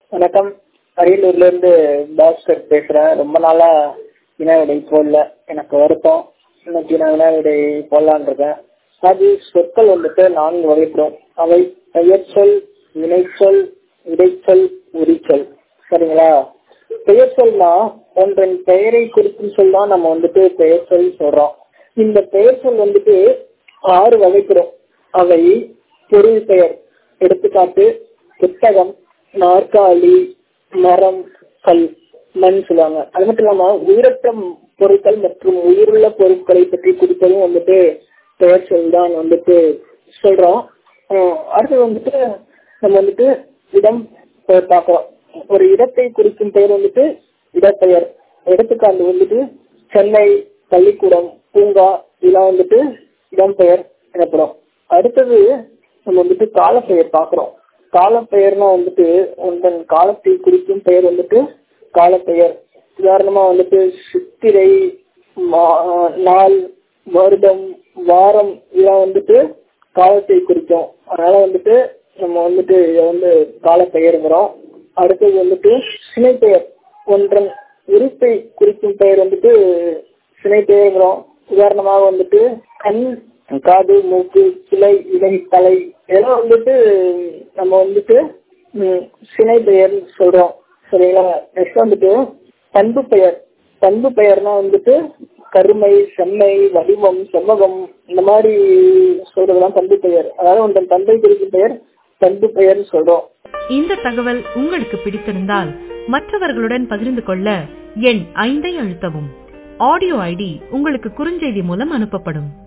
வணக்கம் அரியலூர்ல இருந்து பாஸ்கர் பேசுறேன் ரொம்ப நாளா வினா விடை போடல எனக்கு வருத்தம் இன்னைக்கு நான் வினா விடை போடலான் இருக்கேன் அது சொற்கள் வந்துட்டு நான்கு வகைப்படும் அவை பெயர்ச்சொல் வினைச்சொல் இடைச்சொல் உரிச்சொல் சரிங்களா பெயர் சொல்னா ஒன்றன் பெயரை குறிக்கும் சொல் தான் நம்ம வந்துட்டு பெயர் சொல் சொல்றோம் இந்த பெயர் சொல் வந்துட்டு ஆறு வகைப்படும் அவை பொருள் பெயர் எடுத்துக்காட்டு புத்தகம் நாற்காலி மரம் கல் மண் சொல்லுவாங்க அது மட்டும் இல்லாம உயிரற்ற பொருட்கள் மற்றும் உயிருள்ள பொருட்களை பற்றி குறிப்பதும் வந்துட்டு பெயர் சொல் தான் வந்துட்டு சொல்றோம் அடுத்து வந்துட்டு நம்ம வந்துட்டு இடம் பெயர் பார்க்கிறோம் ஒரு இடத்தை குறிக்கும் பெயர் வந்துட்டு இடப்பெயர் எடுத்துக்காட்டு வந்துட்டு சென்னை பள்ளிக்கூடம் பூங்கா இதெல்லாம் வந்துட்டு இடம்பெயர் எனப்படும் அடுத்தது நம்ம வந்துட்டு காலப்பெயர் பார்க்கிறோம் காலப்பெயர்னா வந்துட்டு ஒன்றன் காலத்தை குறிக்கும் பெயர் வந்துட்டு காலப்பெயர் உதாரணமா வந்துட்டு சித்திரை நாள் வருடம் வாரம் இதெல்லாம் வந்துட்டு காலத்தை குறிக்கும் அதனால வந்துட்டு நம்ம வந்துட்டு இதை வந்து காலப்பெயருங்கிறோம் அடுத்தது வந்துட்டு சினைப்பெயர் ஒன்றன் உறுப்பை குறிக்கும் பெயர் வந்துட்டு சினைப்பெயருங்கிறோம் உதாரணமாக வந்துட்டு கண் காது மூக்கு கிளை இலை தலை இதெல்லாம் வந்துட்டு நம்ம வந்துட்டு சினை பெயர் சொல்றோம் சரிங்களா நெக்ஸ்ட் வந்துட்டு பண்பு பெயர் பண்பு பெயர்னா வந்துட்டு கருமை செம்மை வடிவம் செவ்வகம் இந்த மாதிரி சொல்றதுலாம் பண்பு பெயர் அதாவது உங்கள் பண்பை குறிக்கும் பெயர் பண்பு பெயர் சொல்றோம் இந்த தகவல் உங்களுக்கு பிடித்திருந்தால் மற்றவர்களுடன் பகிர்ந்து கொள்ள எண் ஐந்தை அழுத்தவும் ஆடியோ ஐடி உங்களுக்கு குறுஞ்செய்தி மூலம் அனுப்பப்படும்